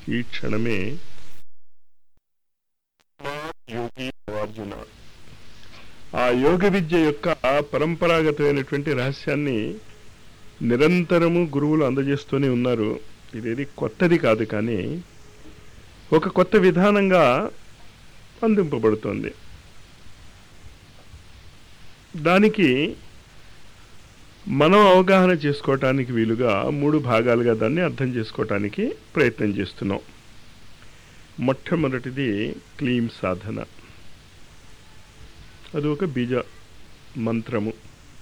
ఈ క్షణమే యోగి అర్జున ఆ యోగ విద్య యొక్క పరంపరాగతమైనటువంటి రహస్యాన్ని నిరంతరము గురువులు అందజేస్తూనే ఉన్నారు ఇదేది కొత్తది కాదు కానీ ఒక కొత్త విధానంగా అందింపబడుతోంది దానికి మనం అవగాహన చేసుకోవటానికి వీలుగా మూడు భాగాలుగా దాన్ని అర్థం చేసుకోవటానికి ప్రయత్నం చేస్తున్నాం మొట్టమొదటిది క్లీం సాధన అది ఒక బీజ మంత్రము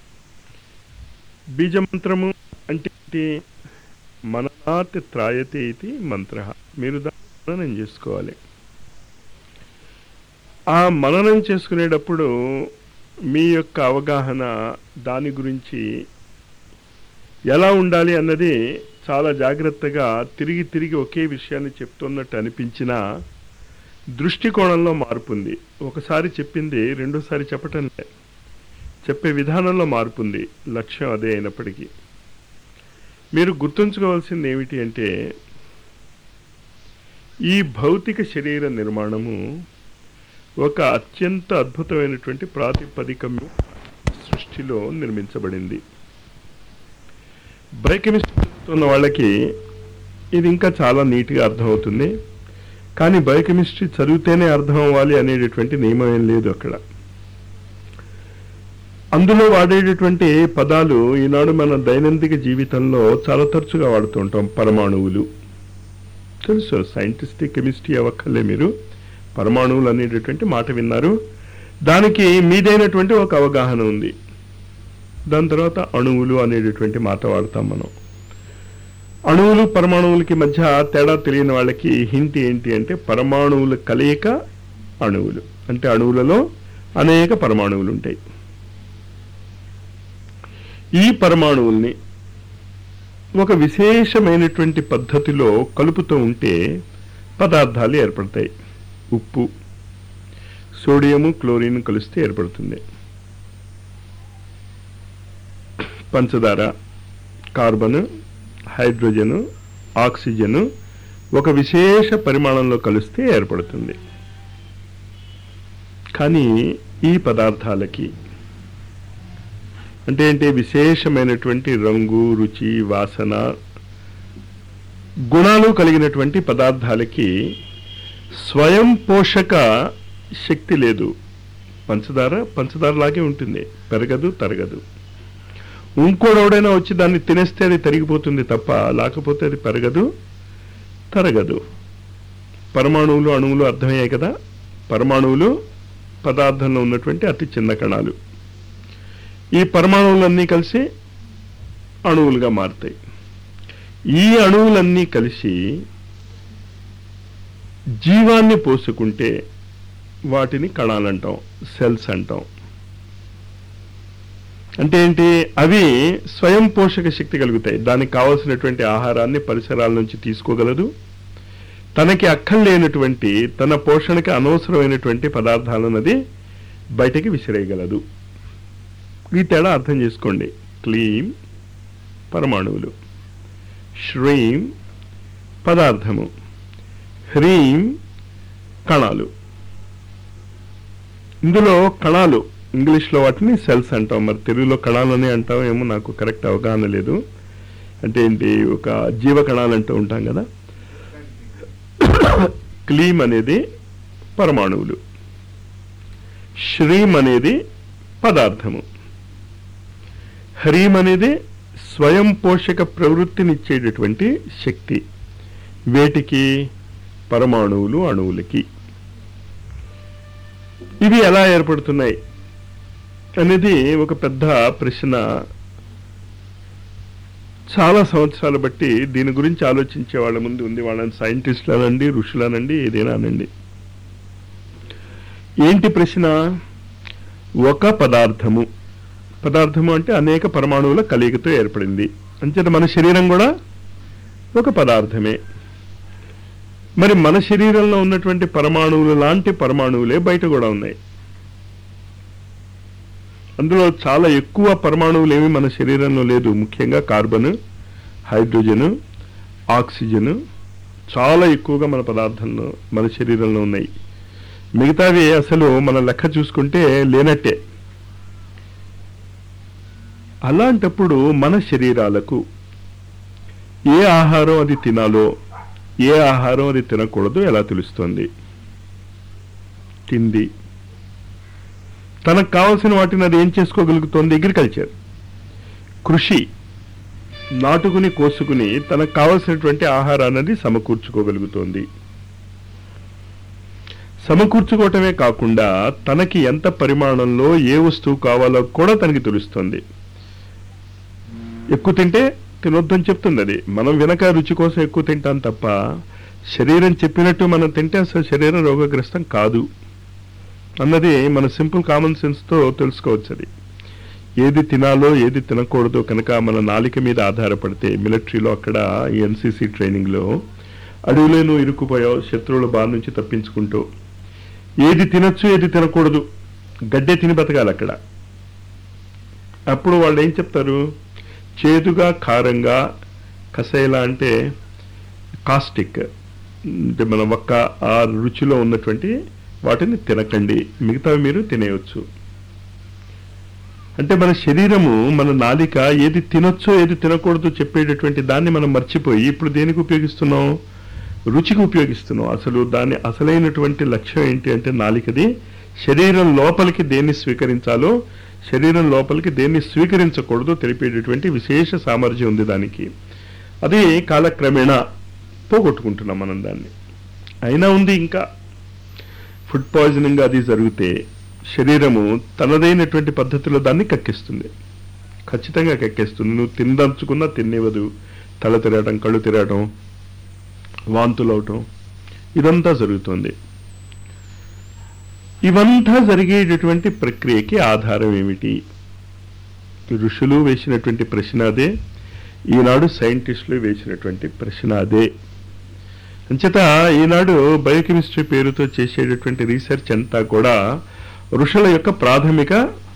బీజ మంత్రము అంటే ఏంటి? మననాత్ త్రాయతే ఇది మంత్ర మీరు దాన్ని మననం చేసుకోవాలి ఆ మననం చేసుకునేటప్పుడు మీ యొక్క అవగాహన దాని గురించి ఎలా ఉండాలి అన్నది చాలా జాగ్రత్తగా తిరిగి తిరిగి ఒకే విషయాన్ని చెప్తున్నట్టు అనిపించినా దృష్టికోణంలో మార్పు ఉంది ఒకసారి చెప్పింది రెండోసారి చెప్పటం లే చెప్పే విధానంలో మార్పు ఉంది లక్ష్యం అదే అయినప్పటికీ మీరు గుర్తుంచుకోవాల్సింది ఏమిటి అంటే ఈ భౌతిక శరీర నిర్మాణము ఒక అత్యంత అద్భుతమైనటువంటి ప్రాతిపదికం సృష్టిలో నిర్మించబడింది బయోకెమిస్ట్రీ ఉన్న వాళ్ళకి ఇది ఇంకా చాలా నీట్గా అర్థమవుతుంది కానీ బయోకెమిస్ట్రీ చదివితేనే అర్థం అవ్వాలి అనేటటువంటి నియమం ఏం లేదు అక్కడ అందులో వాడేటటువంటి పదాలు ఈనాడు మన దైనందిక జీవితంలో చాలా తరచుగా వాడుతూ ఉంటాం పరమాణువులు తెలుసు సైంటిస్ట్ కెమిస్ట్రీ అవ్వక్కర్లే మీరు పరమాణువులు అనేటటువంటి మాట విన్నారు దానికి మీదైనటువంటి ఒక అవగాహన ఉంది దాని తర్వాత అణువులు అనేటటువంటి మాట వాడతాం మనం అణువులు పరమాణువులకి మధ్య తేడా తెలియని వాళ్ళకి హింట్ ఏంటి అంటే పరమాణువుల కలయిక అణువులు అంటే అణువులలో అనేక పరమాణువులు ఉంటాయి ఈ పరమాణువుల్ని ఒక విశేషమైనటువంటి పద్ధతిలో కలుపుతూ ఉంటే పదార్థాలు ఏర్పడతాయి ఉప్పు సోడియము క్లోరిన్ కలిస్తే ఏర్పడుతుంది పంచదార కార్బన్ హైడ్రోజను ఆక్సిజను ఒక విశేష పరిమాణంలో కలిస్తే ఏర్పడుతుంది కానీ ఈ పదార్థాలకి అంటే ఏంటి విశేషమైనటువంటి రంగు రుచి వాసన గుణాలు కలిగినటువంటి పదార్థాలకి స్వయం పోషక శక్తి లేదు పంచదార పంచదార లాగే ఉంటుంది పెరగదు తరగదు ఇంకోడెవడైనా వచ్చి దాన్ని తినేస్తే అది తరిగిపోతుంది తప్ప లేకపోతే అది పెరగదు తరగదు పరమాణువులు అణువులు అర్థమయ్యాయి కదా పరమాణువులు పదార్థంలో ఉన్నటువంటి అతి చిన్న కణాలు ఈ పరమాణువులన్నీ కలిసి అణువులుగా మారుతాయి ఈ అణువులన్నీ కలిసి జీవాన్ని పోసుకుంటే వాటిని కణాలంటాం సెల్స్ అంటాం అంటే ఏంటి అవి స్వయం పోషక శక్తి కలుగుతాయి దానికి కావలసినటువంటి ఆహారాన్ని పరిసరాల నుంచి తీసుకోగలదు తనకి అక్కర్లేనటువంటి తన పోషణకి అనవసరమైనటువంటి పదార్థాలను అది బయటకి విసిరేయగలదు ఈ తేడా అర్థం చేసుకోండి క్లీం పరమాణువులు శ్రీం పదార్థము హ్రీం కణాలు ఇందులో కణాలు ఇంగ్లీష్లో వాటిని సెల్స్ అంటాం మరి తెలుగులో కణాలని అంటాం ఏమో నాకు కరెక్ట్ అవగాహన లేదు అంటే ఏంటి ఒక జీవ కణాలు అంటూ ఉంటాం కదా క్లీం అనేది పరమాణువులు శ్రీం అనేది పదార్థము హ్రీం అనేది స్వయం పోషక ప్రవృత్తినిచ్చేటటువంటి శక్తి వేటికి పరమాణువులు అణువులకి ఇవి ఎలా ఏర్పడుతున్నాయి అనేది ఒక పెద్ద ప్రశ్న చాలా సంవత్సరాలు బట్టి దీని గురించి ఆలోచించే వాళ్ళ ముందు ఉంది వాళ్ళని సైంటిస్టులు అనండి ఋషులు అనండి ఏదైనా అనండి ఏంటి ప్రశ్న ఒక పదార్థము పదార్థము అంటే అనేక పరమాణువుల కలయికతో ఏర్పడింది అంచేత మన శరీరం కూడా ఒక పదార్థమే మరి మన శరీరంలో ఉన్నటువంటి పరమాణువులు లాంటి పరమాణువులే బయట కూడా ఉన్నాయి అందులో చాలా ఎక్కువ పరమాణువులు ఏమి మన శరీరంలో లేదు ముఖ్యంగా కార్బన్ హైడ్రోజన్ ఆక్సిజన్ చాలా ఎక్కువగా మన పదార్థంలో మన శరీరంలో ఉన్నాయి మిగతావి అసలు మన లెక్క చూసుకుంటే లేనట్టే అలాంటప్పుడు మన శరీరాలకు ఏ ఆహారం అది తినాలో ఏ ఆహారం అది తినకూడదో ఎలా తెలుస్తుంది తిండి తనకు కావలసిన వాటిని అది ఏం చేసుకోగలుగుతోంది అగ్రికల్చర్ కృషి నాటుకుని కోసుకుని తనకు కావలసినటువంటి ఆహారాన్ని అది సమకూర్చుకోగలుగుతోంది సమకూర్చుకోవటమే కాకుండా తనకి ఎంత పరిమాణంలో ఏ వస్తువు కావాలో కూడా తనకి తెలుస్తుంది ఎక్కువ తింటే తినొద్దని చెప్తుంది అది మనం వెనక రుచి కోసం ఎక్కువ తింటాం తప్ప శరీరం చెప్పినట్టు మనం తింటే అసలు శరీరం రోగగ్రస్తం కాదు అన్నది మన సింపుల్ కామన్ సెన్స్తో తెలుసుకోవచ్చు అది ఏది తినాలో ఏది తినకూడదో కనుక మన నాలిక మీద ఆధారపడితే మిలిటరీలో అక్కడ ఎన్సీసీ ట్రైనింగ్లో అడవిలో ఇరుక్కుపోయావు శత్రువుల బారి నుంచి తప్పించుకుంటూ ఏది తినొచ్చు ఏది తినకూడదు గడ్డే తిని బతకాలి అక్కడ అప్పుడు వాళ్ళు ఏం చెప్తారు చేదుగా కారంగా కసేలా అంటే కాస్టిక్ అంటే మన ఒక్క ఆ రుచిలో ఉన్నటువంటి వాటిని తినకండి మిగతావి మీరు తినేయచ్చు అంటే మన శరీరము మన నాలిక ఏది తినొచ్చో ఏది తినకూడదో చెప్పేటటువంటి దాన్ని మనం మర్చిపోయి ఇప్పుడు దేనికి ఉపయోగిస్తున్నాం రుచికి ఉపయోగిస్తున్నాం అసలు దాని అసలైనటువంటి లక్ష్యం ఏంటి అంటే నాలికది శరీరం లోపలికి దేన్ని స్వీకరించాలో శరీరం లోపలికి దేన్ని స్వీకరించకూడదో తెలిపేటటువంటి విశేష సామర్థ్యం ఉంది దానికి అది కాలక్రమేణా పోగొట్టుకుంటున్నాం మనం దాన్ని అయినా ఉంది ఇంకా ఫుడ్ పాయిజనింగ్ అది జరిగితే శరీరము తనదైనటువంటి పద్ధతిలో దాన్ని కక్కిస్తుంది ఖచ్చితంగా కక్కేస్తుంది నువ్వు తినదలుచుకున్నా తినేవదు తల తిరగటం కళ్ళు తిరగటం వాంతులు అవటం ఇదంతా జరుగుతుంది ఇవంతా జరిగేటటువంటి ప్రక్రియకి ఆధారం ఏమిటి ఋషులు వేసినటువంటి ప్రశ్న అదే ఈనాడు సైంటిస్టులు వేసినటువంటి ప్రశ్న అదే అంచేత ఈనాడు బయోకెమిస్ట్రీ పేరుతో చేసేటటువంటి రీసెర్చ్ అంతా కూడా ఋషుల యొక్క ప్రాథమిక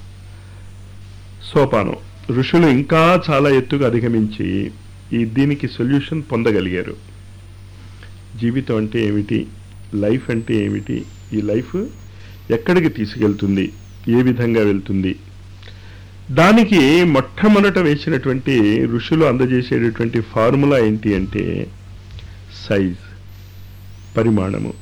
సోపానం ఋషులు ఇంకా చాలా ఎత్తుగా అధిగమించి ఈ దీనికి సొల్యూషన్ పొందగలిగారు జీవితం అంటే ఏమిటి లైఫ్ అంటే ఏమిటి ఈ లైఫ్ ఎక్కడికి తీసుకెళ్తుంది ఏ విధంగా వెళ్తుంది దానికి మొట్టమొదట వేసినటువంటి ఋషులు అందజేసేటటువంటి ఫార్ములా ఏంటి అంటే సైజ్ పరిమాణము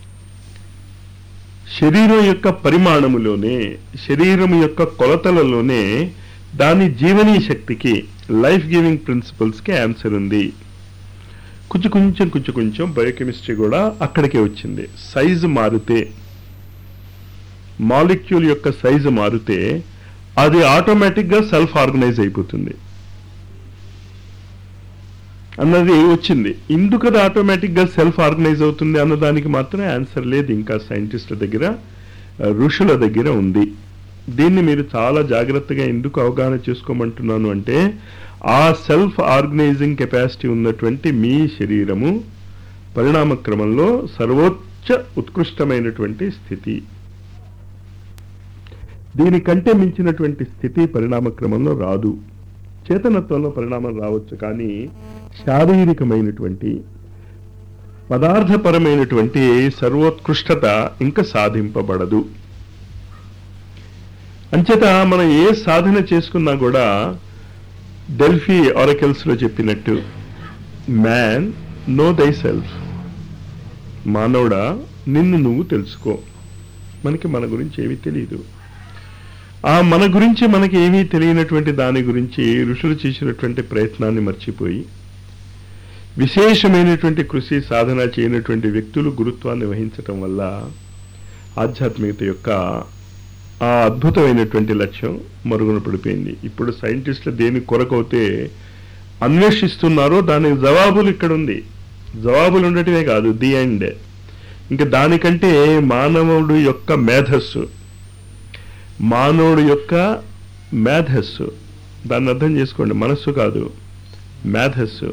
శరీరం యొక్క పరిమాణములోనే శరీరం యొక్క కొలతలలోనే దాని జీవనీయ శక్తికి లైఫ్ గివింగ్ ప్రిన్సిపల్స్కి ఆన్సర్ ఉంది కొంచెం కొంచెం కొంచెం కొంచెం బయోకెమిస్ట్రీ కూడా అక్కడికే వచ్చింది సైజు మారితే మాలిక్యూల్ యొక్క సైజు మారితే అది ఆటోమేటిక్గా సెల్ఫ్ ఆర్గనైజ్ అయిపోతుంది అన్నది వచ్చింది ఎందుకు అది ఆటోమేటిక్గా సెల్ఫ్ ఆర్గనైజ్ అవుతుంది అన్నదానికి మాత్రం ఆన్సర్ లేదు ఇంకా సైంటిస్టుల దగ్గర ఋషుల దగ్గర ఉంది దీన్ని మీరు చాలా జాగ్రత్తగా ఎందుకు అవగాహన చేసుకోమంటున్నాను అంటే ఆ సెల్ఫ్ ఆర్గనైజింగ్ కెపాసిటీ ఉన్నటువంటి మీ శరీరము పరిణామ క్రమంలో సర్వోచ్చ ఉత్కృష్టమైనటువంటి స్థితి దీనికంటే మించినటువంటి స్థితి పరిణామ క్రమంలో రాదు చేతనత్వంలో పరిణామం రావచ్చు కానీ శారీరకమైనటువంటి పదార్థపరమైనటువంటి సర్వోత్కృష్టత ఇంకా సాధింపబడదు అంచేత మనం ఏ సాధన చేసుకున్నా కూడా డెల్ఫీ ఆరకెల్స్ లో చెప్పినట్టు మ్యాన్ నో దై సెల్ఫ్ మానవుడా నిన్ను నువ్వు తెలుసుకో మనకి మన గురించి ఏమీ తెలియదు ఆ మన గురించి మనకి ఏమీ తెలియనటువంటి దాని గురించి ఋషులు చేసినటువంటి ప్రయత్నాన్ని మర్చిపోయి విశేషమైనటువంటి కృషి సాధన చేయనటువంటి వ్యక్తులు గురుత్వాన్ని వహించటం వల్ల ఆధ్యాత్మికత యొక్క ఆ అద్భుతమైనటువంటి లక్ష్యం మరుగున పడిపోయింది ఇప్పుడు సైంటిస్టులు దేని కొరకైతే అన్వేషిస్తున్నారో దానికి జవాబులు ఇక్కడ ఉంది జవాబులు ఉండటమే కాదు ది ఎండ్ ఇంకా దానికంటే మానవుడు యొక్క మేధస్సు మానవుడు యొక్క మేధస్సు దాన్ని అర్థం చేసుకోండి మనస్సు కాదు మేధస్సు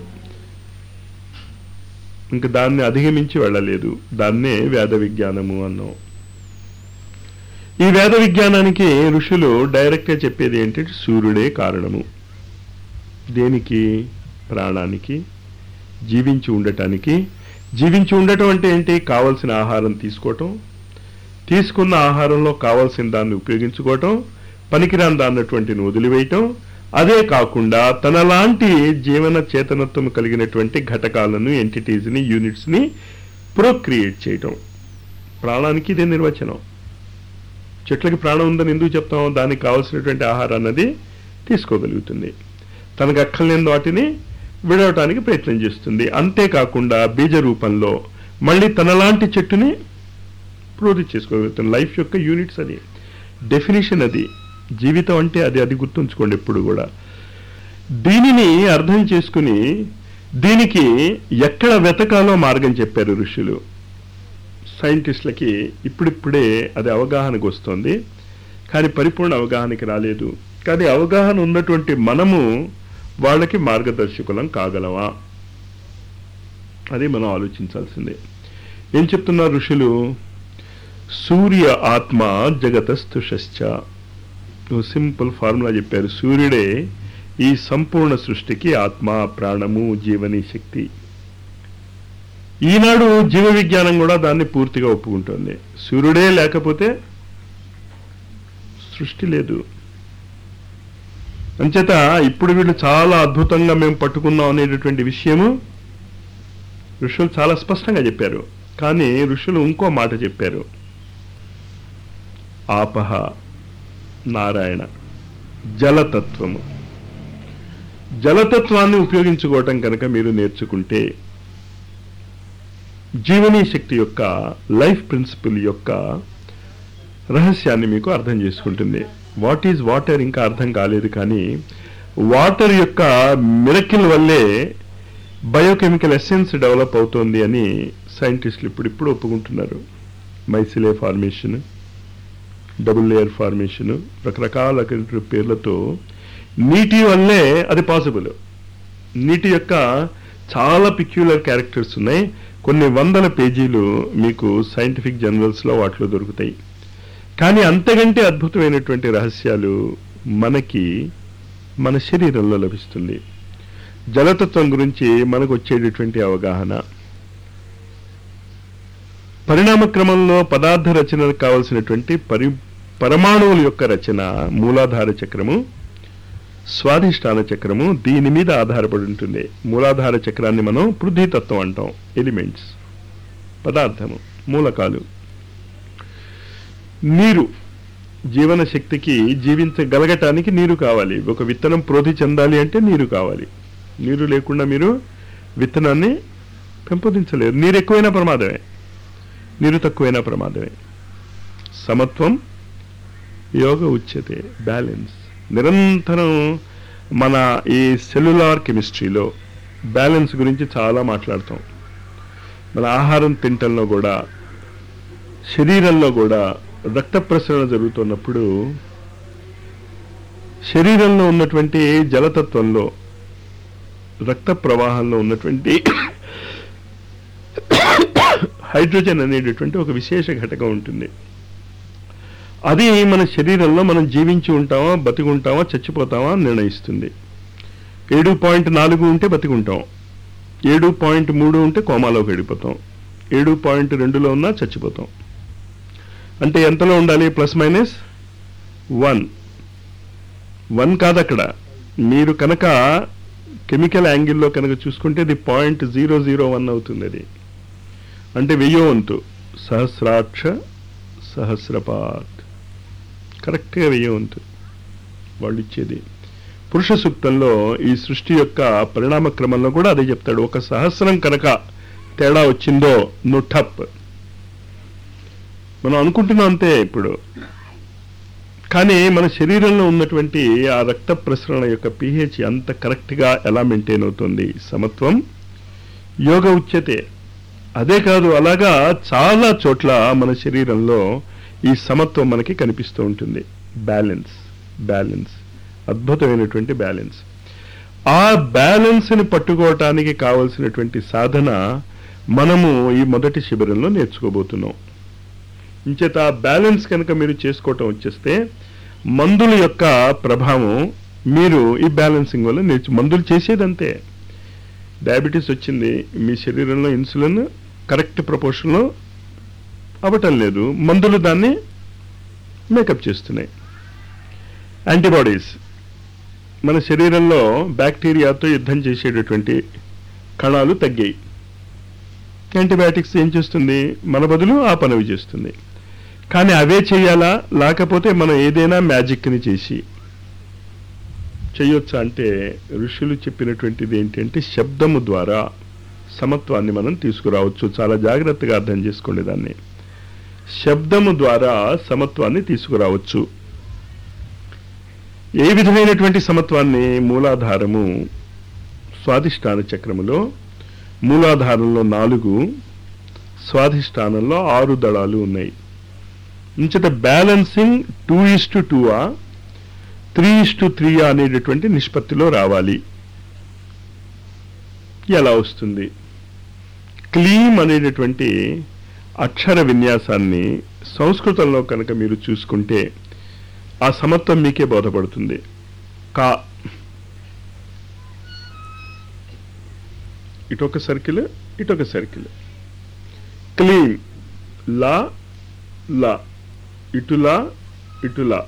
ఇంకా దాన్ని అధిగమించి వెళ్ళలేదు దాన్నే వేద విజ్ఞానము అన్నాం ఈ వేద విజ్ఞానానికి ఋషులు డైరెక్ట్గా చెప్పేది ఏంటంటే సూర్యుడే కారణము దేనికి ప్రాణానికి జీవించి ఉండటానికి జీవించి ఉండటం అంటే ఏంటి కావలసిన ఆహారం తీసుకోవటం తీసుకున్న ఆహారంలో కావలసిన దాన్ని ఉపయోగించుకోవటం పనికిరాని దాన్నటువంటిని వదిలివేయటం అదే కాకుండా తనలాంటి జీవన చేతనత్వం కలిగినటువంటి ఘటకాలను ఎంటిటీస్ని యూనిట్స్ని ప్రొక్రియేట్ చేయటం ప్రాణానికి ఇదే నిర్వచనం చెట్లకి ప్రాణం ఉందని ఎందుకు చెప్తాం దానికి కావాల్సినటువంటి ఆహారాన్ని అది తీసుకోగలుగుతుంది తనకు అక్కర్లేని వాటిని విడవటానికి ప్రయత్నం చేస్తుంది అంతేకాకుండా బీజ రూపంలో మళ్ళీ తనలాంటి చెట్టుని ప్రొడ్యూస్ చేసుకోగలుగుతుంది లైఫ్ యొక్క యూనిట్స్ అది డెఫినేషన్ అది జీవితం అంటే అది అది గుర్తుంచుకోండి ఎప్పుడు కూడా దీనిని అర్థం చేసుకుని దీనికి ఎక్కడ వెతకాలో మార్గం చెప్పారు ఋషులు సైంటిస్టులకి ఇప్పుడిప్పుడే అది అవగాహనకు వస్తుంది కానీ పరిపూర్ణ అవగాహనకి రాలేదు కానీ అవగాహన ఉన్నటువంటి మనము వాళ్ళకి మార్గదర్శకులం కాగలమా అది మనం ఆలోచించాల్సిందే ఏం చెప్తున్నారు ఋషులు సూర్య ఆత్మ జగతస్థుషశ్చ సింపుల్ ఫార్ములా చెప్పారు సూర్యుడే ఈ సంపూర్ణ సృష్టికి ఆత్మ ప్రాణము జీవని శక్తి ఈనాడు జీవ విజ్ఞానం కూడా దాన్ని పూర్తిగా ఒప్పుకుంటుంది సూర్యుడే లేకపోతే సృష్టి లేదు అంచేత ఇప్పుడు వీళ్ళు చాలా అద్భుతంగా మేము పట్టుకున్నాం అనేటటువంటి విషయము ఋషులు చాలా స్పష్టంగా చెప్పారు కానీ ఋషులు ఇంకో మాట చెప్పారు ఆపహ నారాయణ జలతత్వము జలతత్వాన్ని ఉపయోగించుకోవటం కనుక మీరు నేర్చుకుంటే జీవనీ శక్తి యొక్క లైఫ్ ప్రిన్సిపల్ యొక్క రహస్యాన్ని మీకు అర్థం చేసుకుంటుంది వాట్ ఈజ్ వాటర్ ఇంకా అర్థం కాలేదు కానీ వాటర్ యొక్క మిరకిల్ వల్లే బయోకెమికల్ ఎసెన్స్ డెవలప్ అవుతోంది అని సైంటిస్టులు ఇప్పుడు ఇప్పుడు ఒప్పుకుంటున్నారు micelle formation double layer formation రకరకాల పేర్లతో నీటి వల్లే అది పాసిబుల్ నీటి యొక్క చాలా పిక్యులర్ క్యారెక్టర్స్ ఉన్నాయి కొన్ని వందల పేజీలు మీకు సైంటిఫిక్ జర్నల్స్లో వాటిలో దొరుకుతాయి కానీ అంతకంటే అద్భుతమైనటువంటి రహస్యాలు మనకి మన శరీరంలో లభిస్తుంది జలతత్వం గురించి మనకు వచ్చేటటువంటి అవగాహన పరిణామ క్రమంలో పదార్థ రచనకు కావలసినటువంటి పరి పరమాణువుల యొక్క రచన మూలాధార చక్రము స్వాధిష్టాన చక్రము దీని మీద ఆధారపడి ఉంటుంది మూలాధార చక్రాన్ని మనం పృథ్వీతత్వం అంటాం ఎలిమెంట్స్ పదార్థము మూలకాలు నీరు జీవన శక్తికి జీవించగలగటానికి నీరు కావాలి ఒక విత్తనం ప్రోధి చెందాలి అంటే నీరు కావాలి నీరు లేకుండా మీరు విత్తనాన్ని పెంపొందించలేరు నీరు ఎక్కువైనా ప్రమాదమే నీరు తక్కువైనా ప్రమాదమే సమత్వం యోగ ఉచ్యతే బ్యాలెన్స్ నిరంతరం మన ఈ సెల్యులార్ కెమిస్ట్రీలో బ్యాలెన్స్ గురించి చాలా మాట్లాడతాం మన ఆహారం తింటంలో కూడా శరీరంలో కూడా రక్త ప్రసరణ జరుగుతున్నప్పుడు శరీరంలో ఉన్నటువంటి జలతత్వంలో రక్త ప్రవాహంలో ఉన్నటువంటి హైడ్రోజన్ అనేటటువంటి ఒక విశేష ఘటకం ఉంటుంది అది మన శరీరంలో మనం జీవించి ఉంటామా బతికి ఉంటామా చచ్చిపోతామా అని నిర్ణయిస్తుంది ఏడు పాయింట్ నాలుగు ఉంటే బతికి ఉంటాం ఏడు పాయింట్ మూడు ఉంటే కోమాలోకి వెళ్ళిపోతాం ఏడు పాయింట్ రెండులో ఉన్నా చచ్చిపోతాం అంటే ఎంతలో ఉండాలి ప్లస్ మైనస్ వన్ వన్ కాదు అక్కడ మీరు కనుక కెమికల్ యాంగిల్లో కనుక చూసుకుంటే ఇది పాయింట్ జీరో జీరో వన్ అవుతుంది అది అంటే వెయ్యో వంతు సహస్రాక్ష సహస్రపాత్ కరెక్ట్గా వెయ్యో వంతు వాళ్ళు ఇచ్చేది పురుష సూక్తంలో ఈ సృష్టి యొక్క పరిణామ క్రమంలో కూడా అదే చెప్తాడు ఒక సహస్రం కనుక తేడా వచ్చిందో నువ్వు టప్ మనం అనుకుంటున్నాం అంతే ఇప్పుడు కానీ మన శరీరంలో ఉన్నటువంటి ఆ రక్త ప్రసరణ యొక్క పిహెచ్ అంత కరెక్ట్గా ఎలా మెయింటైన్ అవుతుంది సమత్వం యోగ ఉచ్యతే అదే కాదు అలాగా చాలా చోట్ల మన శరీరంలో ఈ సమత్వం మనకి కనిపిస్తూ ఉంటుంది బ్యాలెన్స్ బ్యాలెన్స్ అద్భుతమైనటువంటి బ్యాలెన్స్ ఆ బ్యాలెన్స్ని పట్టుకోవటానికి కావలసినటువంటి సాధన మనము ఈ మొదటి శిబిరంలో నేర్చుకోబోతున్నాం ఇంచేత ఆ బ్యాలెన్స్ కనుక మీరు చేసుకోవటం వచ్చేస్తే మందుల యొక్క ప్రభావం మీరు ఈ బ్యాలెన్సింగ్ వల్ల నేర్చు మందులు చేసేదంతే డయాబెటీస్ వచ్చింది మీ శరీరంలో ఇన్సులిన్ కరెక్ట్ ప్రపోర్షన్లో అవ్వటం లేదు మందులు దాన్ని మేకప్ చేస్తున్నాయి యాంటీబాడీస్ మన శరీరంలో బ్యాక్టీరియాతో యుద్ధం చేసేటటువంటి కణాలు తగ్గాయి యాంటీబయాటిక్స్ ఏం చేస్తుంది మన బదులు ఆ పనవి చేస్తుంది కానీ అవే చేయాలా లేకపోతే మనం ఏదైనా మ్యాజిక్ని చేసి చేయొచ్చా అంటే ఋషులు చెప్పినటువంటిది ఏంటంటే శబ్దము ద్వారా సమత్వాన్ని మనం తీసుకురావచ్చు చాలా జాగ్రత్తగా అర్థం చేసుకోండి దాన్ని శబ్దము ద్వారా సమత్వాన్ని తీసుకురావచ్చు ఏ విధమైనటువంటి సమత్వాన్ని మూలాధారము స్వాధిష్టాన చక్రములో మూలాధారంలో నాలుగు స్వాధిష్టానంలో ఆరు దళాలు ఉన్నాయి ఇంచట balancing two is to two ఆ త్రీ ఇస్ టు త్రీ అనేటటువంటి నిష్పత్తిలో రావాలి ఎలా వస్తుంది క్లీమ్ అనేటటువంటి అక్షర విన్యాసాన్ని సంస్కృతంలో కనుక మీరు చూసుకుంటే ఆ సమత్వం మీకే బోధపడుతుంది కా ఇటొక సర్కిల్ ఇటొక సర్కిల్ క్లీన్ లా లా ఇటులా ఇటులా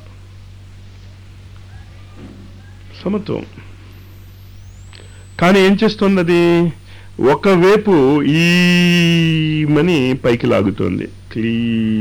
సమత్వం కానీ ఏం చేస్తున్నది ఒకవైపు ఈ మని పైకి లాగుతోంది క్లీ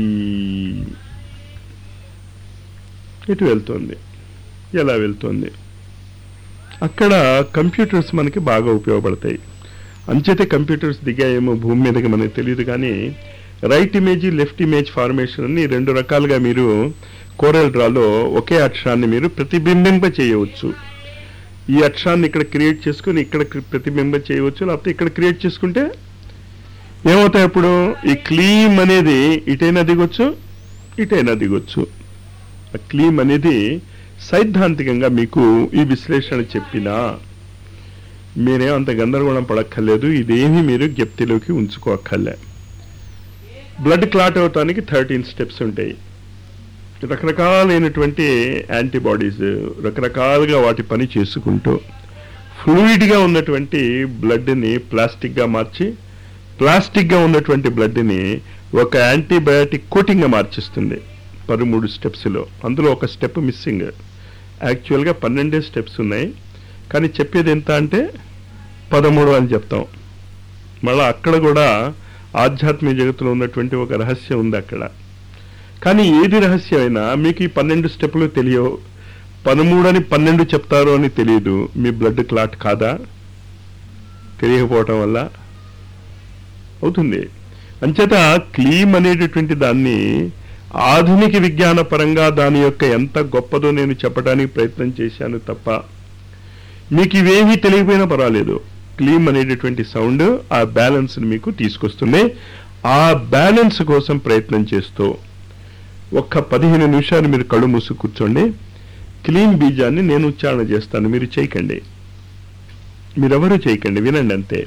ఇటు వెళ్తోంది ఎలా వెళ్తోంది అక్కడ కంప్యూటర్స్ మనకి బాగా ఉపయోగపడతాయి అంచేతే కంప్యూటర్స్ దిగాయేమో భూమి మీదకి మనకు తెలియదు కానీ right image left image formation అని రెండు రకాలుగా మీరు కోరల్ డ్రాలో ఒకే అక్షరాన్ని మీరు ప్రతిబింబింప చేయవచ్చు ఈ అక్షరాన్ని ఇక్కడ క్రియేట్ చేసుకుని ఇక్కడ క్రి- ప్రతిబింబ చేయవచ్చు లేకపోతే ఇక్కడ క్రియేట్ చేసుకుంటే ఏమవుతాయి అప్పుడు ఈ క్లీమ్ అనేది ఇటైనా దిగొచ్చు ఇటైనా దిగొచ్చు ఆ క్లీమ్ అనేది సైద్ధాంతికంగా మీకు ఈ విశ్లేషణ చెప్పినా మీరేం అంత గందరగోళం పడక్కర్లేదు ఇదేమీ మీరు జ్ఞప్తిలోకి ఉంచుకోక్కర్లే బ్లడ్ క్లాట్ అవటానికి థర్టీన్ స్టెప్స్ ఉంటాయి రకరకాలైనటువంటి యాంటీబాడీస్ రకరకాలుగా వాటి పని చేసుకుంటూ ఫ్లూయిడ్గా ఉన్నటువంటి బ్లడ్ని ప్లాస్టిక్గా మార్చి ప్లాస్టిక్గా ఉన్నటువంటి బ్లడ్ని ఒక యాంటీబయాటిక్ కోటింగ్గా మార్చిస్తుంది పదమూడు స్టెప్స్లో అందులో ఒక స్టెప్ మిస్సింగ్ యాక్చువల్గా పన్నెండే స్టెప్స్ ఉన్నాయి కానీ చెప్పేది ఎంత అంటే పదమూడు అని చెప్తాం మళ్ళీ అక్కడ కూడా ఆధ్యాత్మిక జగత్తులో ఉన్నటువంటి ఒక రహస్యం ఉంది అక్కడ కానీ ఏది రహస్యమైనా మీకు ఈ పన్నెండు స్టెప్పులు తెలియవు పదమూడు అని పన్నెండు చెప్తారు అని తెలియదు మీ బ్లడ్ క్లాట్ కాదా తెలియకపోవటం వల్ల అవుతుంది అంచేత క్లీమ్ అనేటటువంటి దాన్ని ఆధునిక విజ్ఞాన పరంగా దాని యొక్క ఎంత గొప్పదో నేను చెప్పడానికి ప్రయత్నం చేశాను తప్ప మీకు ఇవేమీ తెలియకపోయినా పర్వాలేదు క్లీమ్ అనేటటువంటి సౌండ్ ఆ బ్యాలెన్స్ని మీకు తీసుకొస్తుంది ఆ బ్యాలెన్స్ కోసం ప్రయత్నం చేస్తూ ఒక్క పదిహేను నిమిషాలు మీరు కళ్ళు మూసి కూర్చోండి క్లీన్ బీజాన్ని నేను ఉచ్చారణ చేస్తాను మీరు చేయకండి మీరెవరూ చేయకండి వినండి అంతే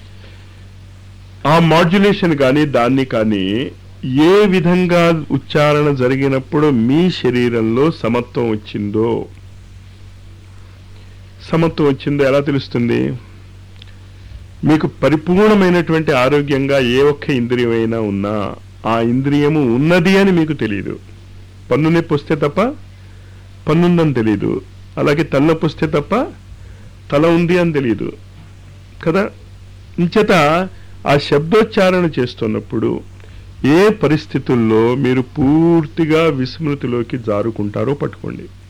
ఆ మాడ్యులేషన్ కానీ దాన్ని కానీ ఏ విధంగా ఉచ్చారణ జరిగినప్పుడు మీ శరీరంలో సమత్వం వచ్చిందో సమత్వం వచ్చిందో ఎలా తెలుస్తుంది మీకు పరిపూర్ణమైనటువంటి ఆరోగ్యంగా ఏ ఒక్క ఇంద్రియమైనా ఉన్నా ఆ ఇంద్రియము ఉన్నది అని మీకు తెలియదు పన్ను నొప్పి వస్తే తప్ప పన్నుందని తెలియదు అలాగే తలనొప్పి వస్తే తప్ప తల ఉంది అని తెలియదు కదా ఇంచేత ఆ శబ్దోచ్చారణ చేస్తున్నప్పుడు ఏ పరిస్థితుల్లో మీరు పూర్తిగా విస్మృతిలోకి జారుకుంటారో పట్టుకోండి